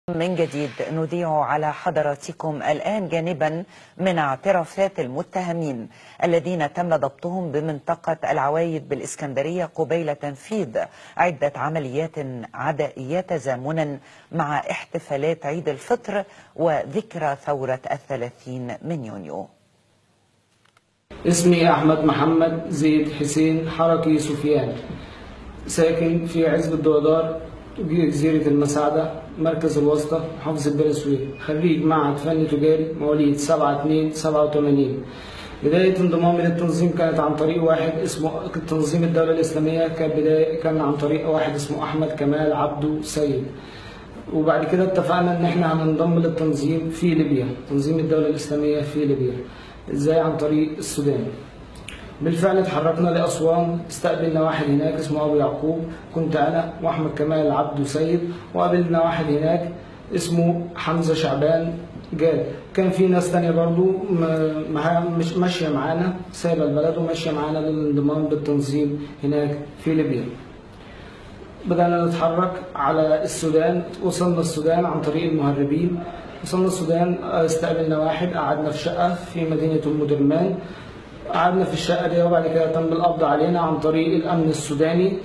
من جديد نذيع على حضراتكم الآن جانبا من اعترافات المتهمين الذين تم ضبطهم بمنطقة العوايد بالإسكندرية قبيل تنفيذ عدة عمليات عدائية تزامنا مع احتفالات عيد الفطر وذكرى ثورة الثلاثين من يونيو اسمي أحمد محمد زيد حسين حركي سفيان ساكن في عزب الدودار جزيرة المساعدة مركز الوسطى محافظة بني سويف خريج معهد فني تجاري مواليد 7 2 87 بداية انضمامي للتنظيم كانت عن طريق واحد اسمه تنظيم الدولة الإسلامية كان بداية كان عن طريق واحد اسمه أحمد كمال عبده سيد وبعد كده اتفقنا ان احنا هننضم للتنظيم في ليبيا تنظيم الدولة الإسلامية في ليبيا ازاي عن طريق السودان بالفعل اتحركنا لأسوان استقبلنا واحد هناك اسمه أبو يعقوب كنت أنا وأحمد كمال عبده سيد وقابلنا واحد هناك اسمه حمزة شعبان جاد كان في ناس تانية برضو مش ماشية معانا سايبة البلد وماشية معانا للانضمام بالتنظيم هناك في ليبيا بدأنا نتحرك على السودان وصلنا السودان عن طريق المهربين وصلنا السودان استقبلنا واحد قعدنا في شقة في مدينة أم درمان قعدنا في الشقة دي وبعد كده تم القبض علينا عن طريق الأمن السوداني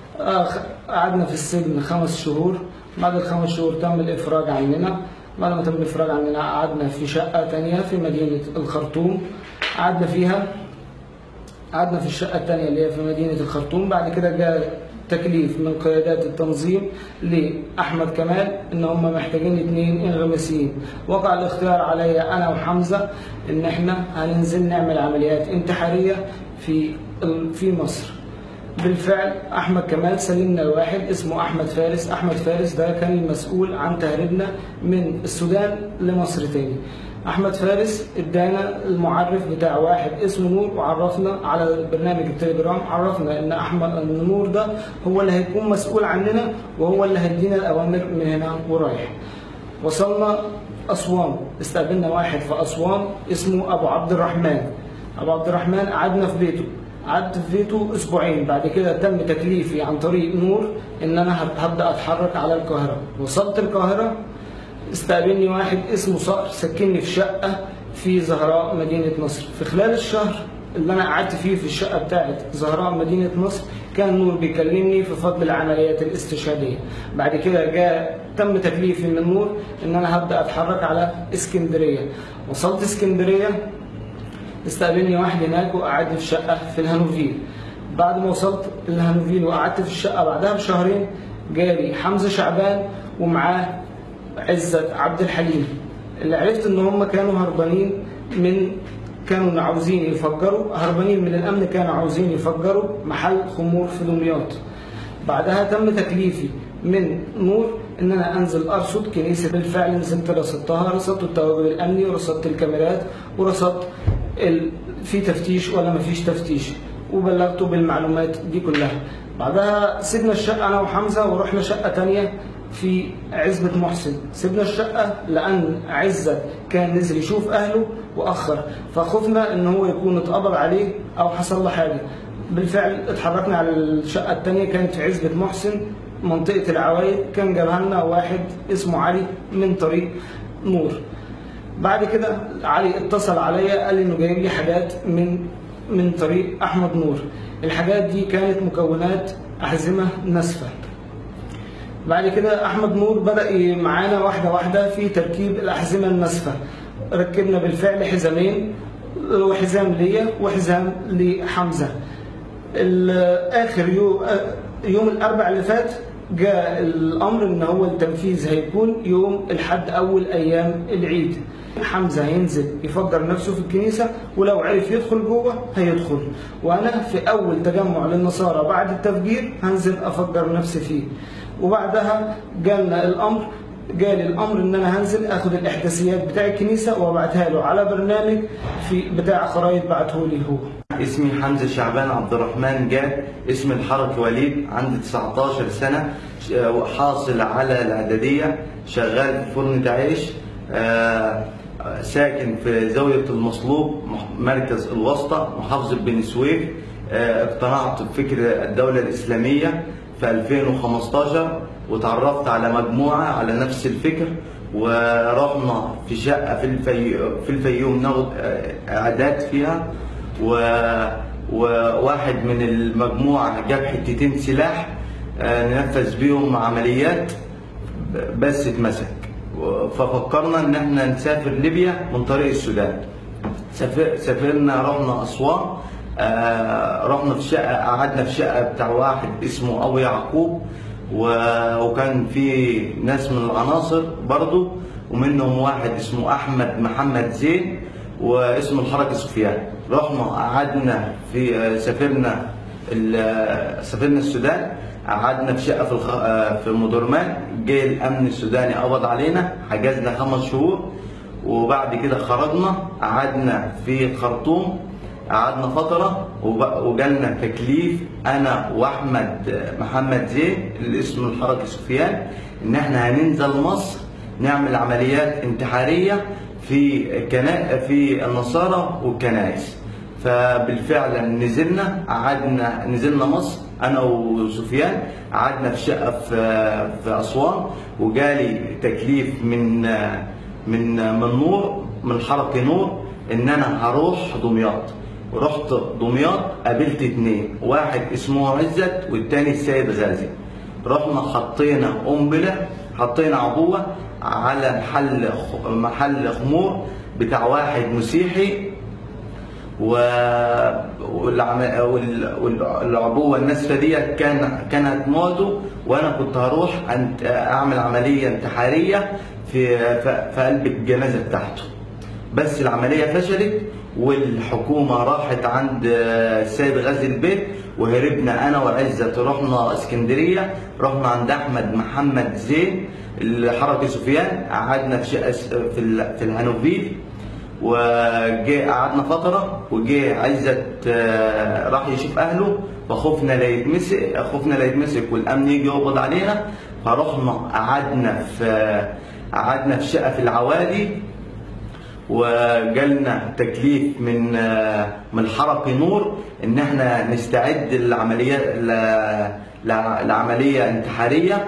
قعدنا في السجن خمس شهور بعد الخمس شهور تم الإفراج عننا بعد ما تم الإفراج عننا قعدنا في شقة تانية في مدينة الخرطوم قعدنا فيها قعدنا في الشقة التانية اللي هي في مدينة الخرطوم بعد كده جاء تكليف من قيادات التنظيم لأحمد كمال إن هم محتاجين اتنين انغماسيين وقع الاختيار عليا أنا وحمزة إن إحنا هننزل نعمل عمليات انتحارية في في مصر بالفعل أحمد كمال سلمنا لواحد اسمه أحمد فارس أحمد فارس ده كان المسؤول عن تهريبنا من السودان لمصر تاني احمد فارس ادانا المعرف بتاع واحد اسمه نور وعرفنا على برنامج التليجرام عرفنا ان احمد ان نور ده هو اللي هيكون مسؤول عننا وهو اللي هيدينا الاوامر من هنا ورايح وصلنا اسوان استقبلنا واحد في اسوان اسمه ابو عبد الرحمن ابو عبد الرحمن قعدنا في بيته قعدت في بيته اسبوعين بعد كده تم تكليفي عن طريق نور ان انا هبدا اتحرك على القاهره وصلت القاهره استقبلني واحد اسمه صقر سكنني في شقة في زهراء مدينة نصر في خلال الشهر اللي أنا قعدت فيه في الشقة بتاعت زهراء مدينة نصر كان نور بيكلمني في فضل العمليات الاستشهادية بعد كده جاء تم تكليفي من نور إن أنا هبدأ أتحرك على اسكندرية وصلت اسكندرية استقبلني واحد هناك وقعدني في شقة في الهانوفيل بعد ما وصلت الهانوفيل وقعدت في الشقة بعدها بشهرين جالي حمزة شعبان ومعاه عزت عبد الحليم اللي عرفت ان هم كانوا هربانين من كانوا عاوزين يفجروا هربانين من الامن كانوا عاوزين يفجروا محل خمور في دمياط بعدها تم تكليفي من نور ان انا انزل ارصد كنيسه بالفعل نزلت رصدتها رصدت التواجد الامني ورصدت الكاميرات ورصدت ال... في تفتيش ولا ما فيش تفتيش وبلغته بالمعلومات دي كلها بعدها سيبنا الشقه انا وحمزه ورحنا شقه تانية في عزبة محسن سيبنا الشقة لأن عزة كان نزل يشوف أهله وأخر فخفنا إن هو يكون اتقبض عليه أو حصل له حاجة بالفعل اتحركنا على الشقة التانية كانت في عزبة محسن منطقة العوايد كان جابها لنا واحد اسمه علي من طريق نور بعد كده علي اتصل عليا قال لي انه جايب لي حاجات من من طريق احمد نور الحاجات دي كانت مكونات احزمه ناسفه بعد كده احمد نور بدا معانا واحده واحده في تركيب الاحزمه الناسفه ركبنا بالفعل حزامين وحزام ليا وحزام لحمزه اخر يوم يوم الاربع اللي فات جاء الامر ان هو التنفيذ هيكون يوم الحد اول ايام العيد حمزه هينزل يفجر نفسه في الكنيسه ولو عرف يدخل جوه هيدخل وانا في اول تجمع للنصارى بعد التفجير هنزل افجر نفسي فيه وبعدها جالنا الامر جالي الامر ان انا هنزل اخد الاحداثيات بتاع الكنيسه وابعتها له على برنامج في بتاع خرايط بعته لي هو اسمي حمزه شعبان عبد الرحمن جاد اسم الحركي وليد عندي 19 سنه حاصل على الاعداديه شغال في فرن عيش ساكن في زاويه المصلوب مركز الوسطى محافظه بني سويف اقتنعت بفكر الدوله الاسلاميه في 2015 وتعرفت على مجموعة على نفس الفكر ورحنا في شقة في الفي... في الفيوم ناخد آه، إعداد فيها و... وواحد من المجموعة جاب حتتين سلاح آه، ننفذ بيهم عمليات بس اتمسك ففكرنا ان احنا نسافر ليبيا من طريق السودان سافر- سافرنا رحنا اسوان آه، رحنا في شقه قعدنا في شقه بتاع واحد اسمه ابو يعقوب و- وكان في ناس من العناصر برضو ومنهم واحد اسمه احمد محمد زين واسمه الحركه سفيان رحنا قعدنا في آه، سافرنا ال- سافرنا السودان قعدنا في شقه في الخ... آه، في مدرمان جه الامن السوداني قبض علينا حجزنا خمس شهور وبعد كده خرجنا قعدنا في الخرطوم قعدنا فترة وب- وجالنا تكليف أنا وأحمد محمد زين اللي اسمه الحركة سفيان إن إحنا هننزل مصر نعمل عمليات انتحارية في كنا... في النصارى والكنائس فبالفعل نزلنا قعدنا نزلنا مصر انا وسفيان قعدنا في شقه في في اسوان وجالي تكليف من من من نور من حركه نور ان انا هروح دمياط ورحت دمياط قابلت اتنين واحد اسمه عزت والتاني السيد غازي رحنا حطينا قنبله حطينا عبوه على محل خ- محل خمور بتاع واحد مسيحي و... والعم... وال... والعبوه الناسفه ديت كان كانت موته وانا كنت هروح أنت... اعمل عمليه انتحاريه في في في قلب الجنازه بتاعته بس العمليه فشلت والحكومه راحت عند السيد غازي البيت وهربنا انا وعزت رحنا اسكندريه رحنا عند احمد محمد زين الحركه سفيان قعدنا في شقه س- في ال- في الهانوفيل وجه قعدنا فترة وجه عزت آه، راح يشوف أهله فخفنا لا يتمسك خفنا لا يتمسك والأمن يجي يقبض علينا فرحنا قعدنا في قعدنا في شقة في العوادي وجالنا تكليف من آه، من حركة نور إن إحنا نستعد للعمليات ل- لع- لعملية انتحارية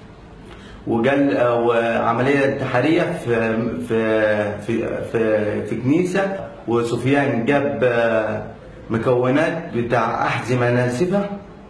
وجال وعمليه انتحاريه في في في في, في كنيسه وسفيان جاب آه، مكونات بتاع احزمه ناسفه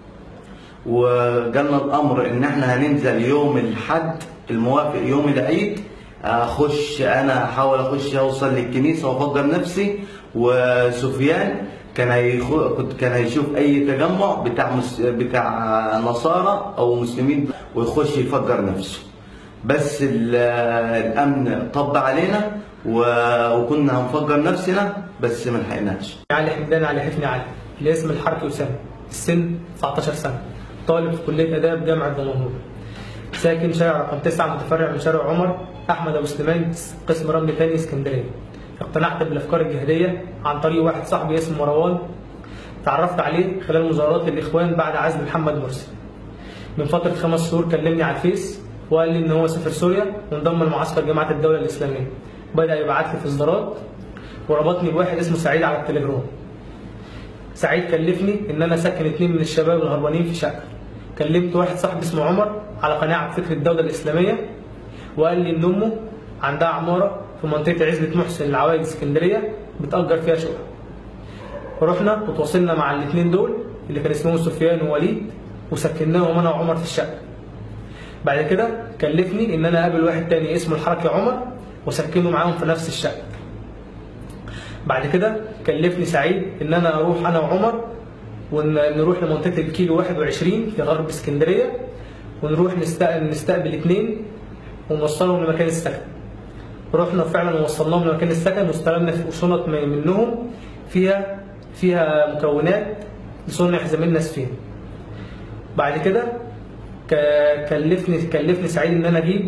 وجالنا الامر ان احنا هننزل يوم الحد الموافق يوم العيد اخش انا احاول اخش اوصل للكنيسه وافجر نفسي وسفيان كان هيخو... كنت كان هيشوف اي تجمع بتاع مس... بتاع نصارى او مسلمين ويخش يفجر نفسه بس ال... الامن طب علينا و... وكنا هنفجر نفسنا بس ما لحقناش علي حمدان علي حفني علي الاسم الحركي أسامة السن 19 سنة طالب في كلية آداب جامعة دمنهور ساكن شارع رقم 9 متفرع من شارع عمر أحمد أبو سليمان قسم رمل تاني اسكندرية اقتنعت بالأفكار الجهادية عن طريق واحد صاحبي اسمه مروان تعرفت عليه خلال مظاهرات الإخوان بعد عزل محمد مرسي من فترة خمس شهور كلمني على الفيس وقال لي إن هو سافر سوريا وانضم لمعسكر جماعة الدولة الإسلامية بدأ يبعت لي في إصدارات وربطني بواحد اسمه سعيد على التليجرام سعيد كلفني ان انا اسكن اتنين من الشباب الهربانين في شقه كلمت واحد صاحبي اسمه عمر على قناعه بفكر الدوله الاسلاميه وقال لي ان امه عندها عماره في منطقه عزبه محسن العوايد اسكندريه بتاجر فيها شقق رحنا وتواصلنا مع الاثنين دول اللي كان اسمهم سفيان ووليد وسكناهم انا وعمر في الشقه بعد كده كلفني ان انا اقابل واحد تاني اسمه الحركي عمر واسكنه معاهم في نفس الشقه بعد كده كلفني سعيد ان انا اروح انا وعمر ونروح لمنطقه الكيلو 21 في غرب اسكندريه ونروح نستقبل نستقبل اثنين ونوصلهم لمكان السكن. رحنا فعلا ووصلناهم لمكان السكن واستلمنا شنط م- منهم فيها فيها مكونات لصنع زميلنا سفين. بعد كده ك- كلفني كلفني سعيد ان انا اجيب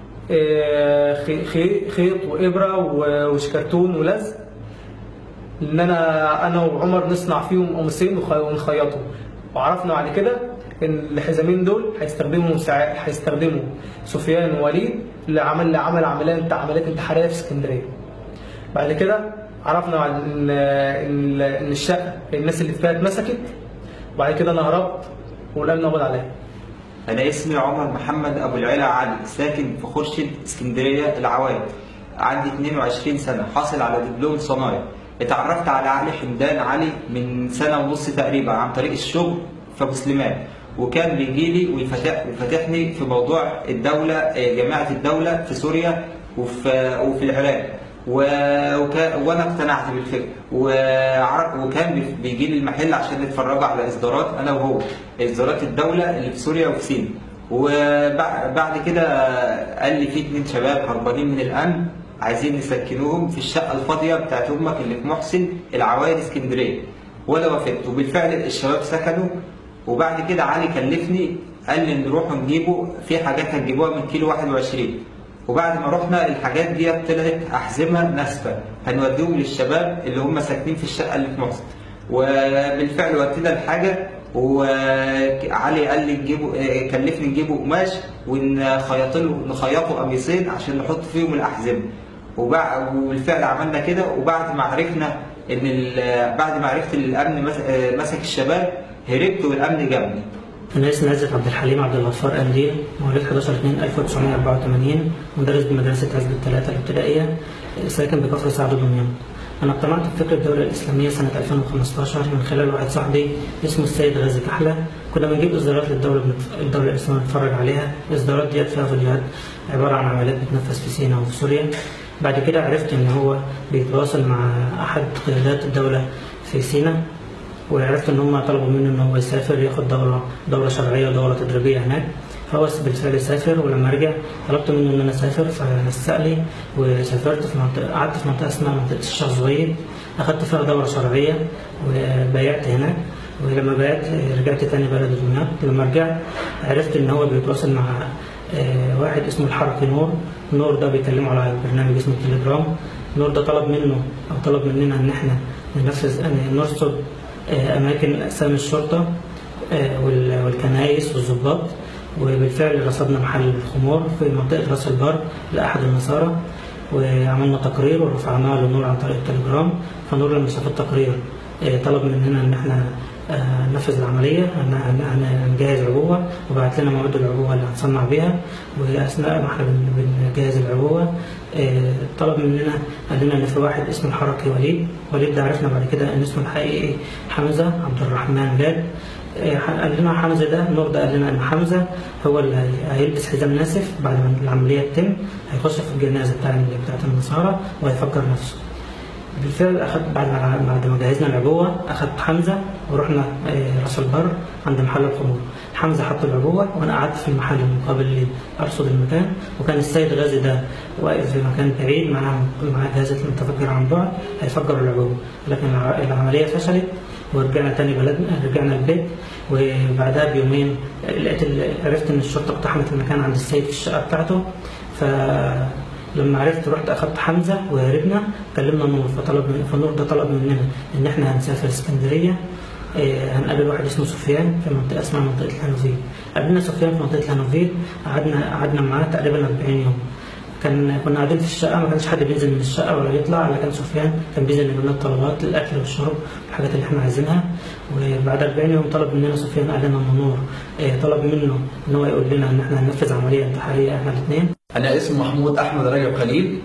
آه، خي- خي- خيط وابره و- وشكرتون ولزق ان انا انا وعمر نصنع فيهم قميصين وخ- ونخيطهم وعرفنا بعد كده ان الحزامين دول هيستخدموا سع- هيستخدموا سفيان ووليد لعمل لعمل عمليات عمليات انتحاريه في اسكندريه. بعد كده عرفنا بعد ان ان إن الشقه الناس اللي فيها اتمسكت وبعد كده انا هربت والامن قبض عليا. أنا اسمي عمر محمد أبو العلا علي ساكن في خورشيد اسكندرية العواد عندي 22 سنة حاصل على دبلوم صنايع اتعرفت على علي حمدان علي من سنة ونص تقريبا عن طريق الشغل في أبو سليمان وكان بيجي لي ويفتح ويفتحني في موضوع الدولة آه، جماعة الدولة في سوريا وفي وفي العراق و- وكا- وانا اقتنعت بالفكره وعر- وكان بي- بيجي لي المحل عشان نتفرج على اصدارات انا وهو اصدارات الدوله اللي في سوريا وفي سيناء وبعد كده قال لي في اتنين شباب هربانين من الامن عايزين نسكنوهم في الشقه الفاضيه بتاعت امك اللي في محسن العوايد اسكندريه وانا وافقت وبالفعل الشباب سكنوا وبعد كده علي كلفني قال لي نروح نجيبه في حاجات هتجيبوها من كيلو 21 وبعد ما رحنا الحاجات دي طلعت احزمه ناسفه هنوديهم للشباب اللي هم ساكنين في الشقه اللي في مصر وبالفعل ودينا الحاجه وعلي قال لي نجيبه آه، كلفني نجيبه قماش ونخيط له نخيطه قميصين عشان نحط فيهم الاحزمه وبع- وبالفعل عملنا كده وبعد ما عرفنا ان ال- بعد ما عرفت ان الامن مس- آه، مسك الشباب هربت والامن جابني أنا اسمي عزت عبد الحليم عبد الغفار قنديل مواليد 11 2 1984 مدرس بمدرسة عزب الثلاثة الابتدائية ساكن بكفر سعد دمياط. أنا اقتنعت بفكرة الدولة الإسلامية سنة 2015 من خلال واحد صاحبي اسمه السيد غازي كحلة كنا بنجيب إصدارات للدولة بنت- الدولة الإسلامية نتفرج عليها الإصدارات ديت فيها فيديوهات عبارة عن عمليات بتنفذ في سيناء وفي سوريا بعد كده عرفت إن هو بيتواصل مع أحد قيادات الدولة في سيناء وعرفت ان هم طلبوا منه ان هو يسافر ياخد دوره دوره شرعيه ودوره تدريبيه هناك فهو بالفعل سافر ولما رجع طلبت منه ان انا اسافر فنسق لي وسافرت في منطقه قعدت في منطقه اسمها منطقه الشيخ زويد اخدت فيها دوره شرعيه وبايعت هناك ولما بايعت رجعت تاني بلد دمياط لما رجعت عرفت ان هو بيتواصل مع آه، واحد اسمه الحركي نور نور ده بيكلمه على برنامج اسمه تليجرام نور ده طلب منه او طلب مننا ان احنا ننفذ ان نرصد آه، اماكن اقسام الشرطه آه، وال- والكنائس والضباط وبالفعل رصدنا محل الخمور في منطقه راس البر لاحد النصارى وعملنا تقرير ورفعناه لنور عن طريق التليجرام فنور لما شاف التقرير آه، طلب مننا ان احنا آه، ننفذ العمليه ان إن احنا نجهز عبوه وبعت لنا مواد العبوه اللي هنصنع بيها واثناء ما احنا بن- بنجهز العبوه آه، طلب مننا قال لنا ان في واحد اسمه الحركي وليد وليد ده عرفنا بعد كده ان اسمه الحقيقي حمزه عبد الرحمن لاد آه، قال لنا حمزه ده نور ده قال لنا ان حمزه هو اللي هي- هيلبس حزام ناسف بعد ما العمليه تتم هيخش في الجنازه بتاع بتاعت النصارى وهيفجر نفسه بالفعل اخذت بعد ما بعد ما جهزنا العبوه اخذت حمزه ورحنا آه، راس البر عند محل الخمور حمزه حط العبوه وانا قعدت في المحل المقابل لي ارصد المكان وكان السيد غازي ده واقف في مكان بعيد مع مع جهاز المتفجر عن بعد هيفجر العبوه لكن الع- العمليه فشلت ورجعنا تاني بلدنا رجعنا البيت وبعدها بيومين لقيت ال- عرفت ان الشرطه اقتحمت المكان عند السيد في الشقه بتاعته فلما عرفت رحت اخدت حمزه وهربنا كلمنا نور فطلب من فنور ده طلب مننا ان احنا هنسافر اسكندريه آه، هنقابل واحد اسمه سفيان في منطقه اسمها منطقه الهانوفيل قابلنا سفيان في منطقه الهانوفيل قعدنا قعدنا معاه تقريبا 40 يوم كان كنا قاعدين في الشقه ما كانش حد بينزل من الشقه ولا يطلع لكن سفيان كان بينزل يجيب لنا الطلبات الاكل والشرب الحاجات اللي احنا عايزينها وبعد 40 يوم طلب مننا سفيان قال لنا ان نور آه، طلب منه ان هو يقول لنا ان احنا هننفذ عمليه انتحاريه احنا الاثنين أنا اسمي محمود أحمد رجب خليل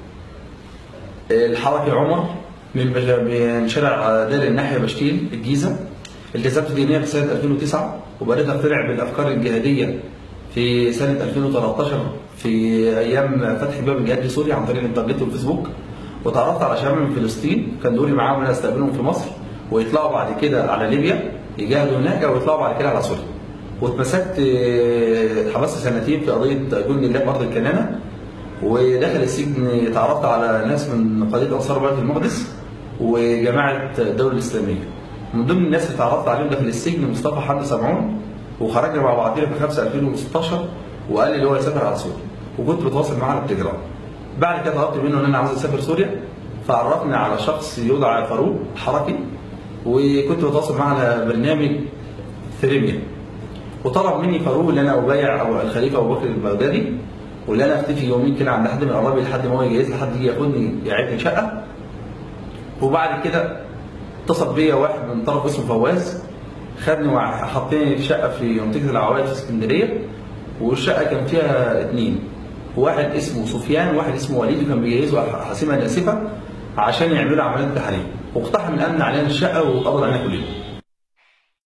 الحركي عمر من بج- من شارع دار الناحية بشتيل الجيزة التزمت دينيا في سنة 2009 وبدأت أقتنع بالأفكار الجهادية في سنة 2013 في أيام فتح باب الجهاد لسوريا عن طريق الإنترنت والفيسبوك وتعرفت على شباب من فلسطين كان دوري معاهم إن أنا أستقبلهم في مصر ويطلعوا بعد كده على ليبيا يجاهدوا هناك ويطلعوا بعد كده على سوريا واتمسكت آه، اتحبست سنتين في قضيه جند الله بارض الكنانه وداخل السجن تعرفت على ناس من قضيه انصار بلد المقدس وجماعه الدوله الاسلاميه من ضمن الناس اللي تعرفت عليهم داخل السجن مصطفى حمد سمعون وخرجنا مع بعضنا في 5 2016 وقال لي اللي هو يسافر على سوريا وكنت بتواصل معاه على التليجرام بعد كده طلبت منه ان انا عاوز اسافر سوريا فعرفني على شخص يدعى فاروق حركي وكنت بتواصل معاه على برنامج ثريميا وطلب مني فاروق ان انا ابايع أو الخليفه ابو بكر البغدادي وان انا اختفي يومين كده عند حد من قرايبي لحد ما هو يجهز لي حد يجي ياخدني يقعدني شقه وبعد كده اتصل بيا واحد من طرف اسمه فواز خدني وحطيني في شقه في منطقه العوايد في اسكندريه والشقه كان فيها اثنين واحد اسمه سفيان وواحد اسمه وليد وكان بيجهزوا حسيمه ناسفه عشان يعملوا عمليه تحريم واقتحم الامن علينا الشقه وقبض علينا كلنا